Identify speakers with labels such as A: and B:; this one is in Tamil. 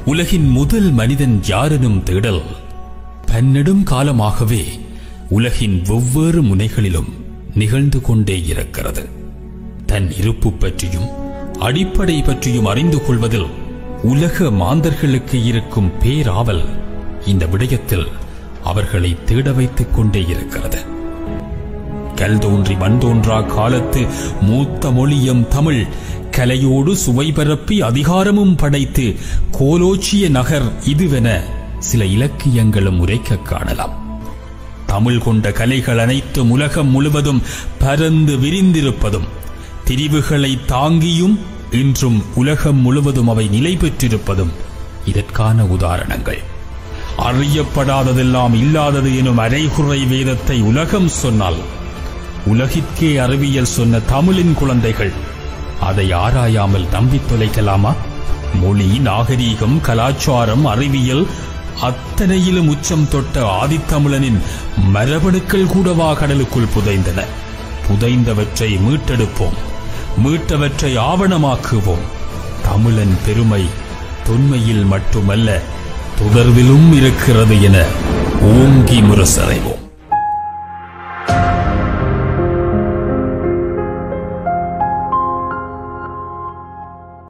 A: உலகின் முதல் மனிதன் யாரெனும் தேடல் பன்னெடும் காலமாகவே உலகின் வெவ்வேறு முனைகளிலும் நிகழ்ந்து கொண்டே இருக்கிறது தன் இருப்பு பற்றியும் அடிப்படை பற்றியும் அறிந்து கொள்வதில் உலக மாந்தர்களுக்கு இருக்கும் பேராவல் இந்த விடயத்தில் அவர்களை தேட வைத்துக் கொண்டே இருக்கிறது கல் தோன்றி மண் தோன்றா காலத்து மூத்த மொழியம் தமிழ் கலையோடு சுவை பரப்பி அதிகாரமும் படைத்து கோலோச்சிய நகர் இதுவென சில இலக்கியங்களும் உரைக்க காணலாம் தமிழ் கொண்ட கலைகள் அனைத்தும் உலகம் முழுவதும் பரந்து விரிந்திருப்பதும் திரிவுகளை தாங்கியும் இன்றும் உலகம் முழுவதும் அவை நிலை பெற்றிருப்பதும் இதற்கான உதாரணங்கள் அறியப்படாததெல்லாம் இல்லாதது எனும் அரைகுறை வேதத்தை உலகம் சொன்னால் உலகிற்கே அறிவியல் சொன்ன தமிழின் குழந்தைகள் அதை ஆராயாமல் நம்பித் தொலைக்கலாமா மொழி நாகரீகம் கலாச்சாரம் அறிவியல் அத்தனையிலும் உச்சம் தொட்ட ஆதித்தமிழனின் மரபணுக்கள் கூடவா கடலுக்குள் புதைந்தன புதைந்தவற்றை மீட்டெடுப்போம் மீட்டவற்றை ஆவணமாக்குவோம் தமிழன் பெருமை தொன்மையில் மட்டுமல்ல தொடர்பிலும் இருக்கிறது என ஓங்கி முரசறைவோம்